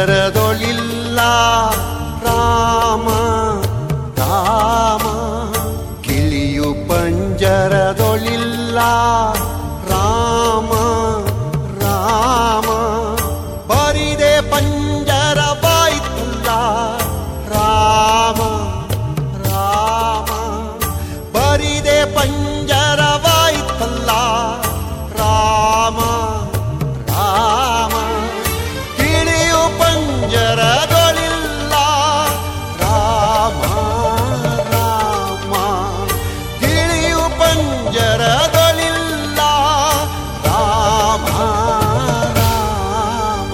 ಪಂಜರದೊಳಿಲ್ಲ ರಾಮ ರಾಮ ಗಿಳಿಯು ಪಂಜರದೊಳಿಲ್ಲ ರಾಮ ರಾಮ ಬರಿದೆ ಪಂಜರವಾಯ್ತಲ್ಲ ರಾಮ ರಾಮ ಬರಿದೆ ಪಂಜರವಾಯ್ತಲ್ಲ ರಾಮ ರಾಮ ಗಿಳಿಯು ಪಂಜರದೊಳಿಲ್ಲ ರಾಮ ರಾಮ ಗಿಳಿಯು ಪಂಜರದೊಳಿಲ್ಲ ರಾಮ ರಾಮ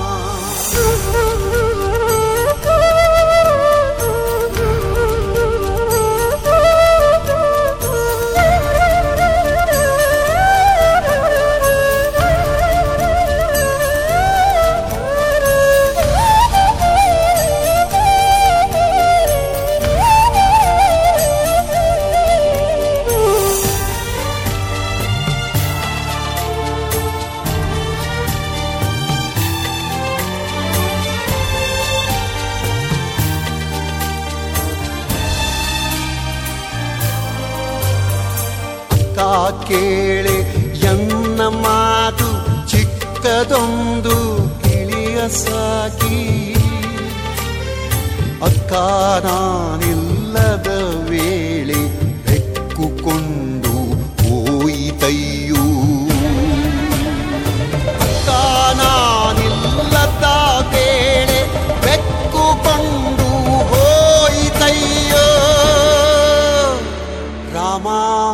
ಅಕ್ಕ ಕೇಳೆ ಎನ್ನ ಮಾತು ಚಿಕ್ಕದೊಂದು ಗಿಳಿಯ ಸಾಕಿ ಅಕ್ಕ ನಾನಿಲ್ಲದ ವೇಳೆ ಬೆಕ್ಕುಕೊಂಡು ಹೋಯಿತಯ್ಯೂ ಅಕ್ಕ ನಾನಿಲ್ಲದ ವೇಳೆ ಬೆಕ್ಕುಕೊಂಡು ಹೋಯಿತಯ್ಯೋ ರಾಮ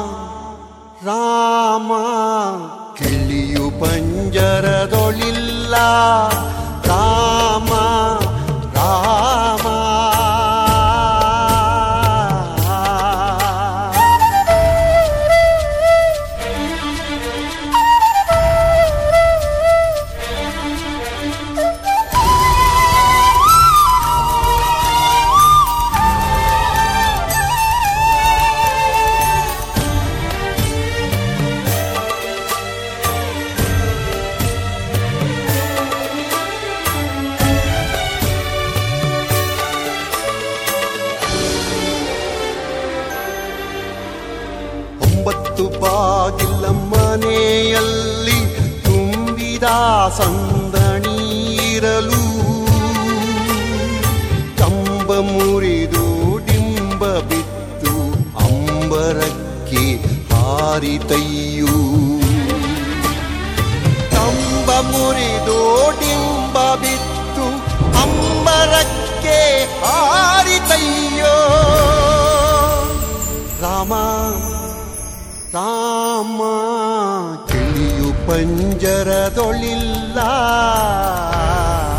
ರಾಮ ಕಿಳಿಯು ಪಂಜರದೊಳಿಲ್ಲ ರಾಮ ರಾಮ ಒಂಬತ್ತು ಬಾಗಿಲ ಮನೆಯಲ್ಲಿ ತುಂಬಿದ ಸಂದಣೀರಲು ಕಂಬ ಮುರಿದು ಡಿಂಬ ಬಿತ್ತು ಅಂಬರಕ್ಕೆ ಹಾರಿತಯ್ಯೂ ಕಂಬ ಮುರಿದು ಡಿಂಬ ಬಿತ್ತು ಅಂಬರಕ್ಕೆ ಹಾರಿತಯ್ಯೋ ರಾಮ ರಾಮ ಕಿಳಿಯು ಪಂಜರದೊಳಿಲ್ಲ